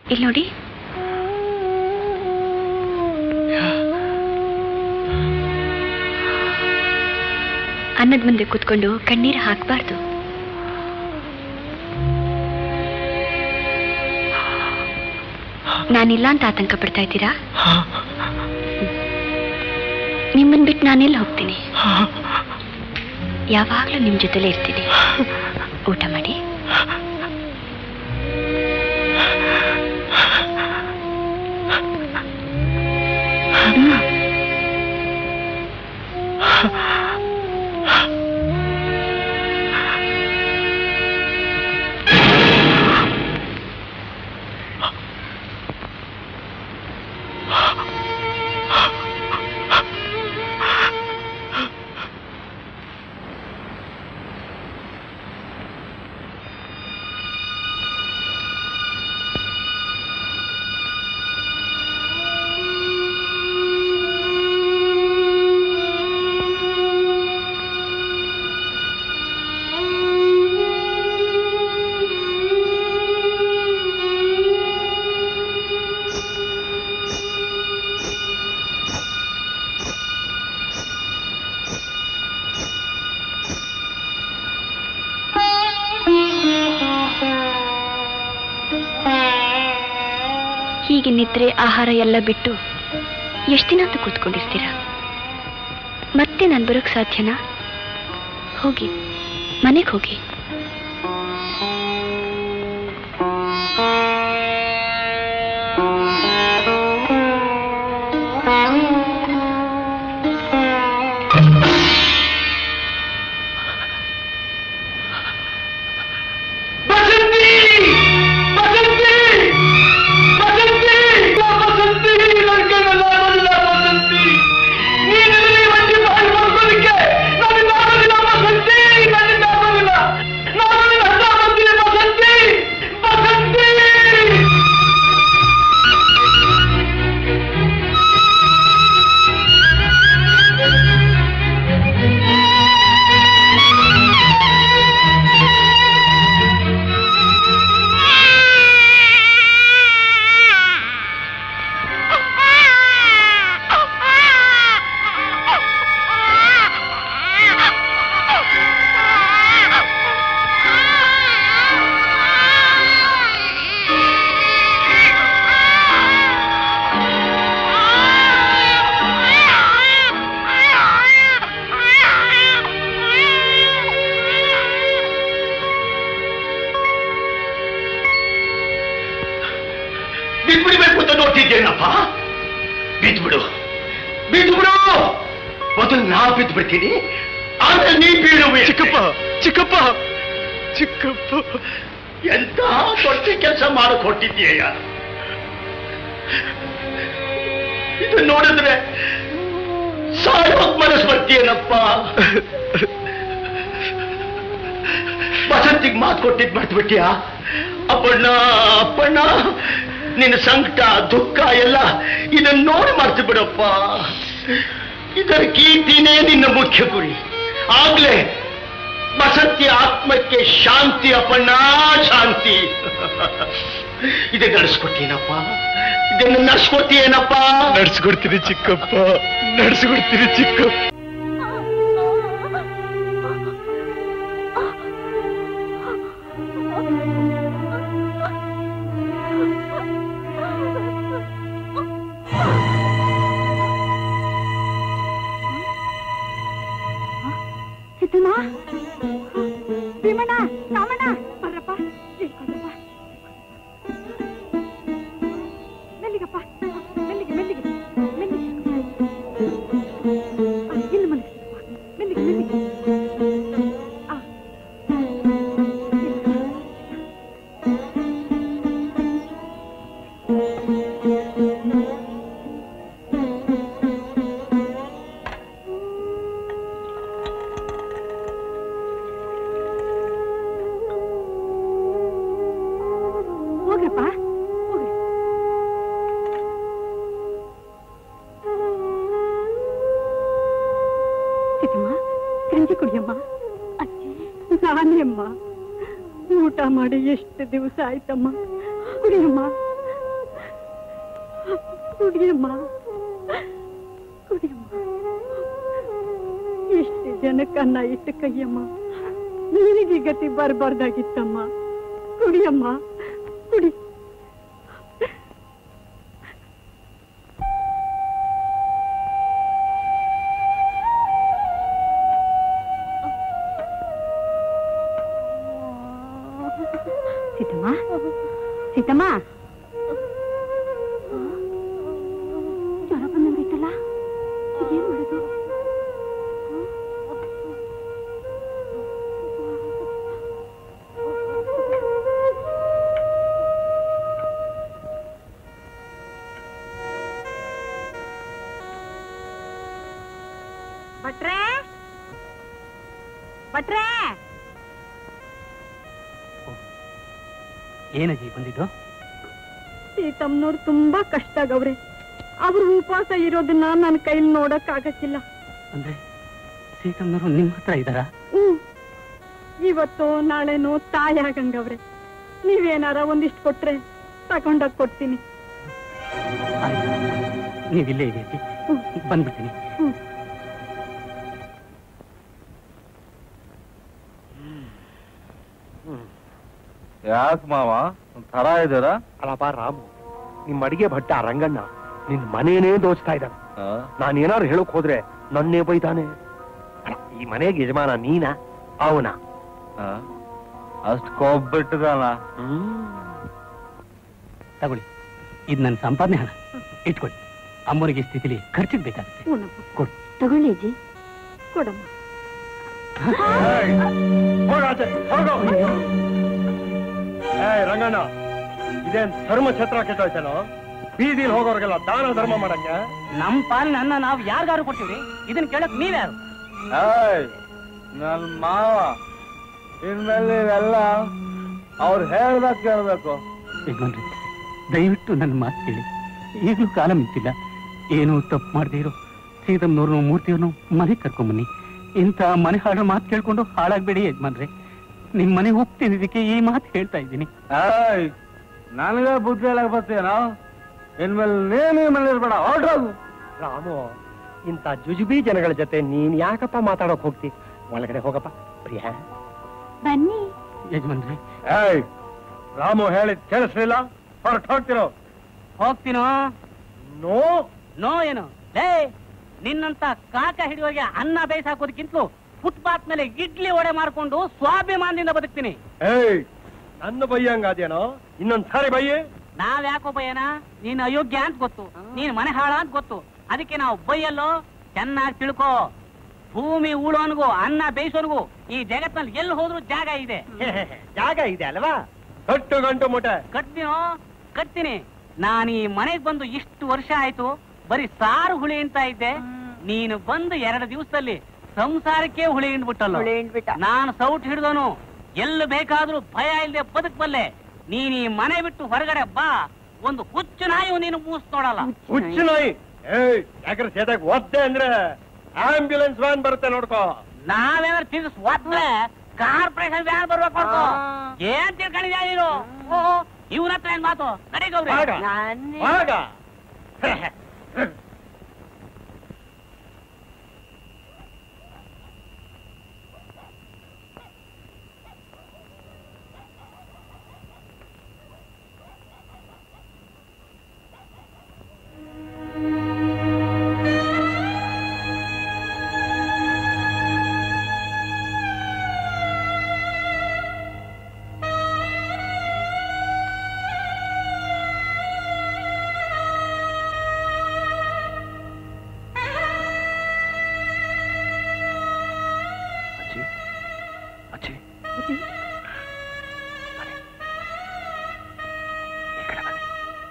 ಇಲ್ಲಿ ನೋಡಿ ಅನ್ನದ ಮುಂದೆ ಕೂತ್ಕೊಂಡು ಕಣ್ಣೀರು ಹಾಕಬಾರ್ದು ನಾನಿಲ್ಲ ಅಂತ ಆತಂಕ ಪಡ್ತಾ ಇದ್ದೀರಾ ನಿಮ್ಮನ್ ಬಿಟ್ಟು ನಾನೆಲ್ಲ ಹೋಗ್ತೀನಿ ಯಾವಾಗ್ಲೂ ನಿಮ್ ಜೊತೆಲೇ ಇರ್ತೀನಿ ಊಟ ಮಾಡಿ ಹ್ಮ್. ಹೀಗೆ ನಿದ್ರೆ ಆಹಾರ ಎಲ್ಲ ಬಿಟ್ಟು ಎಷ್ಟು ದಿನ ಅಂತ ಕೂತ್ಕೊಂಡಿರ್ತೀರಾ ಮತ್ತೆ ನಾನು ಬರೋಕ್ ಸಾಧ್ಯನಾ ಹೋಗಿ ಮನೆಗೆ ಹೋಗಿ ಬಸಂತಿ ಬಸಂತಿ ಬಸಂತಿ ಬಸಂತಿ ನನ್ಕನ್ನಲ್ಲ ಬರಲ್ಲ ಬಸಂತಿ ನೀನು ಮಂದಿ ಮಾಡಿ ಬರ್ಕೋದಕ್ಕೆ ನನಗೆ ಆಗೋದಿಲ್ಲ ಬಸಂತಿ ನನಗೆ ಆಗೋದಿಲ್ಲ ನಾನು ನಿನ್ನ ಹತ್ರ ಬರ್ತೀನಿ ಬಸಂತಿ ಬಸಂತಿ ಬಿಟ್ಬಿಡ್ಬೇಕು ಅಂತ ನೋಡ್ತಿದ್ದೇನಪ್ಪ ಬಿದ್ಬಿಡು ಬಿದ್ಬಿಡು ಮೊದಲು ನಾ ಬಿದ್ದು ಬಿಡ್ತೀನಿ ಆಮೇಲೆ ನೀ ಬೀಳುವೆ ಚಿಕ್ಕಪ್ಪ ಚಿಕ್ಕಪ್ಪ ಚಿಕ್ಕಪ್ಪ ಎಂತ ದೊಡ್ಡ ಕೆಲಸ ಮಾಡಕ್ ಹೊಟ್ಟಿದ್ದೀಯ ಇದು ನೋಡಿದ್ರೆ ಸಾಯೋಕ್ ಮನಸ್ಸು ಬರ್ತೀಯನಪ್ಪ ವಸಂತಿಗೆ ಮಾತು ಕೊಟ್ಟಿದ್ ಮರ್ತ್ಬಿಟ್ಟಿಯಾ ಅಪ್ಪಣ್ಣ ಅಪ್ಪಣ್ಣ ನಿನ್ನ ಸಂಕಟ ದುಃಖ ಎಲ್ಲ ಇದನ್ನ ನೋಡಿ ಮರ್ತು ಬಿಡಪ್ಪ ಇದರ ಕೀರ್ತಿನೇ ನಿನ್ನ ಮುಖ್ಯ ಗುರಿ ಆಗ್ಲೇ ವಸಂತಿ ಆತ್ಮಕ್ಕೆ ಶಾಂತಿ ಅಪ್ಪಣ್ಣ ಶಾಂತಿ ಇದು ನಡೆಸ್ಕೊಡ್ತೀನಪ್ಪ ಇದನ್ನು ನಡೆಸ್ಕೊಡ್ತೀಯೇನಪ್ಪ ನಡ್ಸ್ಕೊಡ್ತೀನಿ ಚಿಕ್ಕಪ್ಪ ನಡ್ಸ್ಕೊಡ್ತೀನಿ ಚಿಕ್ಕಪ್ಪ ಸಿದ್ದಣ್ಣ ಭೀಮಣ್ಣ ರಾಮಣ್ಣ ಬರ್ರಪ್ಪ ಇಳ್ಕೊಂಡಪ್ಪ ಮೆಲ್ಲಿಗಪ್ಪ ಮೆಲ್ಲಿಗೆ ಮೆಲ್ಲಿಗೆ ಮೆಲ್ಲಿಗೆ ಆ, ಇಲ್ಲಿ ಮಲಗಿಸಿದಪ್ಪ ಮೆಲ್ಲಿಗೆ ಮೆಲ್ಲಿಗೆ ಆ. ಹೋಗ್ರಪ್ಪ ಹೋಗ್ರಿ ಸಿದ್ದಮ್ಮ ಗಂಜಿ ಕುಡಿಯಮ್ಮ ಅಜ್ಜಿ ನಾನೇ ಅಮ್ಮ ಊಟ ಮಾಡಿ ಎಷ್ಟು ದಿವಸ ಆಯ್ತಮ್ಮ ಕುಡಿಯಮ್ಮ ಕುಡಿಯಮ್ಮ ಕುಡಿಯಮ್ಮ ಎಷ್ಟು ಜನಕ್ಕೆ ಅನ್ನ ಇಟ್ಟು ಕೈಯಮ್ಮ ನಿನಗೆ ಈ ಗತಿ ಬರಬಾರ್ದಾಗಿತ್ತಮ್ಮ ಕುಡಿಯಮ್ಮ ಕುಡಿ ಸೀತಮ್ಮ ಸೀತಮ್ಮ ಜ್ವರ ಬಂದಂಗೈತಲ್ಲ ಏನ್ ಮಾಡೋದು ಭಟ್ರೆ ಭಟ್ರೆ ಏನಜ್ಜಿ ಬಂದಿದ್ದು ಸೀತಮ್ಮನವ್ರು ತುಂಬಾ ಕಷ್ಟ ಆಗವ್ರೆ ಅವ್ರು ಉಪವಾಸ ಇರೋದನ್ನ ನನ್ನ ಕೈಲಿ ನೋಡಕ್ ಆಗಕ್ಕಿಲ್ಲ ಅಂದ್ರೆ ಸೀತಮ್ಮನವರು ನಿಮ್ಮ ಹತ್ರ ಇದ್ದಾರಾ ಹ್ಮ್ ಇವತ್ತು ನಾಳೆನೋ ತಾಯಿ ಆಗಂಗವ್ರೆ ನೀವೇನಾರ ಒಂದಿಷ್ಟು ಕೊಟ್ರೆ ತಗೊಂಡೋಗ್ ಕೊಡ್ತೀನಿ ಆಯ್ತು ನೀವಿಲ್ಲೇ ಇದೆ ಅಜ್ಜಿ ಹ್ಮ್. ಬಂದ್ಬಿಡ್ತೀನಿ ಹ್ಮ್ ಯಾಕೆ ಮಾವ ತರ ಇದ್ದಾರ ಅಲ್ಲಪ್ಪ ರಾಮು ನಿಮ್ಮ ಅಡಿಗೆ ಭಟ್ಟ ರಂಗಣ್ಣ ನಿನ್ ಮನೇನೇ ದೋಚ್ತಾ ಇದ್ದಾನೆ ನಾನು ಏನಾರು ಹೇಳಕ್ ಹೋದ್ರೆ ನನ್ನೇ ಬೈತಾನೆ ಅಲ್ಲ, ಈ ಮನೆಗೆ ಯಜಮಾನ ನೀನಾ ಅವನ ಅಷ್ಟು ಕೊಬ್ಬಿಟ್ಟದಲ್ಲ ತಗೊಳ್ಳಿ ಇದು ನನ್ನ ಸಂಪಾದನೆ ಹಣ ಇಟ್ಕೊಳ್ಳಿ ಅಮ್ಮನಿಗೆ ಈ ಸ್ಥಿತಿಲಿ ಖರ್ಚಿಗೆ ಬೇಕಾಗುತ್ತೆ ಹೂನಪ್ಪ ಕೊಡು ತಗೊಳ್ಳಿ ಅಜ್ಜಿ ಕೊಡಮ್ಮ ರಂಗಣ್ಣ ಇದೇನ್ ಧರ್ಮ ಛತ್ರ ಕೆಟ್ಟೋಯ್ತೇನೋ ಬೀದಿಲ್ ಹೋಗೋರ್ಗೆಲ್ಲ ದಾನ ಧರ್ಮ ಮಾಡಂಗೆ ನಮ್ ಪಾಲಿನ ಅನ್ನ ನಾವು ಯಾರಿಗಾರು ಕೊಡ್ತೀವ್ರಿ ಇದನ್ನ ಕೇಳಕ್ ನೀವ್ಯಾರು ಏಯ್ ನನ್ ಮಾವ ಇನ್ಮೇಲೆ ಇವೆಲ್ಲ ಅವ್ರು ಹೇಳ್ದಾಗ ಕೇಳ್ಬೇಕು ಯಜಮಾನ್ರಿ ದಯವಿಟ್ಟು ನನ್ನ ಮಾತು ಕೇಳಿ ಈಗಲೂ ಕಾಲ ಮಿಂಚಿಲ್ಲ ಏನೂ ತಪ್ಪು ಮಾಡದೇ ಇರೋ ಸೀತಮ್ಮನವ್ರನ್ನು ಮೂರ್ತಿಯವ್ರನ್ನು ಮನೆಗೆ ಕರ್ಕೊಂಬನ್ನಿ ಇಂಥ ಮನೆ ಹಾಡೋ ಮಾತು ಕೇಳ್ಕೊಂಡು ಹಾಳಾಗ್ಬೇಡಿ ಯಜಮಾನ್ರೆ ನಿಮ್ ಮನೆ ಹೋಗ್ತಿದ್ದಕ್ಕೆ ಈ ಮಾತು ಹೇಳ್ತಾ ಇದ್ದೀನಿ ಏಯ್ ನನಗೆ ಬುದ್ಧಿ ಹೇಳಕ್ ಬರ್ತೀಯನೋ ಇನ್ಮೇಲೆ ನೀನು ಮನೇಲಿ ಇರ್ಬೇಡ ಹೊರಟೋಗು ರಾಮು ಇಂಥ ಜುಜುಬಿ ಜನಗಳ ಜೊತೆ ನೀನ್ ಯಾಕಪ್ಪ ಮಾತಾಡೋಕ್ ಹೋಗ್ತಿ ಒಳಗಡೆ ಹೋಗಪ್ಪ ಪ್ರಿಯ ಬನ್ನಿ ಯಜಮಾನ್ರೆ ಏಯ್ ರಾಮು ಹೇಳಿದ್ ಕೇಳಿಸ್ಲಿಲ್ಲ ಹೊರಟು ಹೋಗ್ತಿರೋ ಹೋಗ್ತೀನೋ ನೋ ನೋ ಏನು ಲೇ ನಿನ್ನಂತ ಕಾಕ ಹಿಡಿಯೋಗೆ ಅನ್ನ ಬೇಯಿಸಾಕೋದಕ್ಕಿಂತಲೂ ಫುಟ್ಪಾತ್ ಮೇಲೆ ಇಡ್ಲಿ ಒಡೆ ಮಾರ್ಕೊಂಡು ಸ್ವಾಭಿಮಾನದಿಂದ ಬದುಕ್ತೀನಿ ಏಯ್ ನನ್ನ ಬೈಯಂಗಾದ್ಯೇನೋ ಇನ್ನೊಂದ್ ಸಾರಿ ಬೈಯಿ ನಾವ್ ಯಾಕೋ ಬಯ್ಯನ ನೀನ್ ಅಯೋಗ್ಯ ಅಂತ ಗೊತ್ತು ನೀನ್ ಮನೆ ಹಾಳ ಅಂತ ಗೊತ್ತು ಅದಕ್ಕೆ ನಾವು ಬೈಯಲ್ಲೋ ಚೆನ್ನಾಗಿ ತಿಳ್ಕೋ ಭೂಮಿ ಉಳೋನ್ಗೂ ಅನ್ನ ಬೇಯಿಸೋನ್ಗೂ ಈ ಜಗತ್ನಲ್ಲಿ ಎಲ್ಲಿ ಹೋದ್ರೂ ಜಾಗ ಇದೆ ಜಾಗ ಇದೆ ಅಲ್ವಾ ಕಟ್ಟು ಗಂಟು ಮುಟೆ ಕಟ್ತೀನೋ ಕಟ್ತೀನಿ ನಾನು ಈ ಮನೆಗ್ ಬಂದು ಇಷ್ಟು ವರ್ಷ ಆಯ್ತು ಬರೀ ಸಾರು ಹುಳಿ ಅಂತ ಇದ್ದೆ ನೀನು ಬಂದು ಎರಡು ದಿವಸದಲ್ಲಿ ಸಂಸಾರಕ್ಕೆ ಹುಳಿ ಹಿಂಡ್ಬಿಟ್ಟಲ್ಲ ನಾನು ಸೌಟ್ ಹಿಡ್ದೋನು ಎಲ್ಲಿ ಬೇಕಾದ್ರೂ ಭಯ ಇಲ್ಲದೆ ಬದುಕ್ಬಲ್ಲೆ ನೀನ್ ಈ ಮನೆ ಬಿಟ್ಟು ಹೊರಗಡೆ ಬಾ ಒಂದು ಹುಚ್ಚು ನಾಯಿ ನೀನು ಮೂಸ್ ನೋಡಲ್ಲ ಹುಚ್ಚು ನಾಯಿ ಏಯ್ ಯಾಕ್ರೆ ಸೇದಾಗ ಒದ್ದೆ ಅಂದ್ರೆ ಆಂಬ್ಯುಲೆನ್ಸ್ ವ್ಯಾನ್ ಬರುತ್ತೆ ನೋಡ್ಕೋ ನಾವೇನಾದ್ರು ತಿರ್ಗಿಸ್ ಒದ್ರೆ ಕಾರ್ಪೊರೇಷನ್ ವ್ಯಾನ್ ಬರ್ಬೇಕು ನೋಡ್ಕೋ. ಏನ್ ತಿಳ್ಕೊಂಡಿದ್ಯಾ ನೀನು ಇವನ ಹತ್ರ ಏನ್ ಮಾತು ಕಡೆಗವ್ರಿ ಆಗ ಆಗ ಅಜ್ಜಿ ಅಜ್ಜಿ ಈ ಕಡೆ ಬನ್ನಿ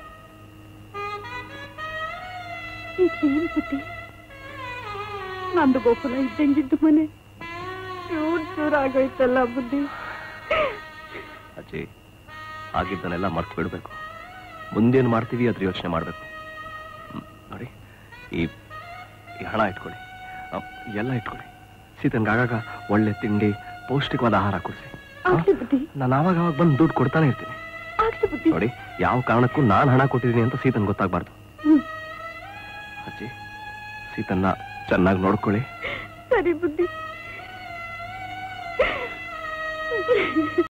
ಈಗೇನ್ ಬುದ್ಧಿ ನಂದು ಗೋಕುಲ ಇದ್ದಂಗಿದ್ದು ಮನೆ ಚೂರ್ ಚೂರ್ ಆಗೋಯ್ತಲ್ಲ ಬುದ್ಧಿ ಅಜ್ಜಿ ಆಗಿದ್ದನ್ನೆಲ್ಲ ಮರ್ತು ಬಿಡ್ಬೇಕು ಮುಂದೇನು ಮಾಡ್ತೀವಿ ಅದ್ರ ಯೋಚನೆ ಮಾಡ್ಬೇಕು ಹ್ಮ್, ನೋಡಿ ಈ ಈ ಹಣ ಇಟ್ಕೊಳ್ಳಿ ಅ, ಎಲ್ಲ ಇಟ್ಕೊಳ್ಳಿ ಸೀತನ್ಗೆ ಆಗಾಗ ಒಳ್ಳೆ ತಿಂಡಿ ಪೌಷ್ಟಿಕವಾದ ಆಹಾರ ಕೊಡಿಸಿ ಆಗ್ಲಿ ಬುದ್ಧಿ ನಾನು ಆವಾಗ ಅವಾಗ ಬಂದು ದುಡ್ಡು ಕೊಡ್ತಾನೆ ಇರ್ತೀನಿ ಆಗ್ಲಿ ಬುದ್ಧಿ ನೋಡಿ ಯಾವ ಕಾರಣಕ್ಕೂ ನಾನು ಹಣ ಕೊಟ್ಟಿದ್ದೀನಿ ಅಂತ ಸೀತನ್ ಗೊತ್ತಾಗ್ಬಾರ್ದು ಹ್ಮ್ ಸೀತನ್ನ ಚೆನ್ನಾಗಿ ನೋಡ್ಕೊಳ್ಳಿ ಸರಿ ಬುದ್ಧಿ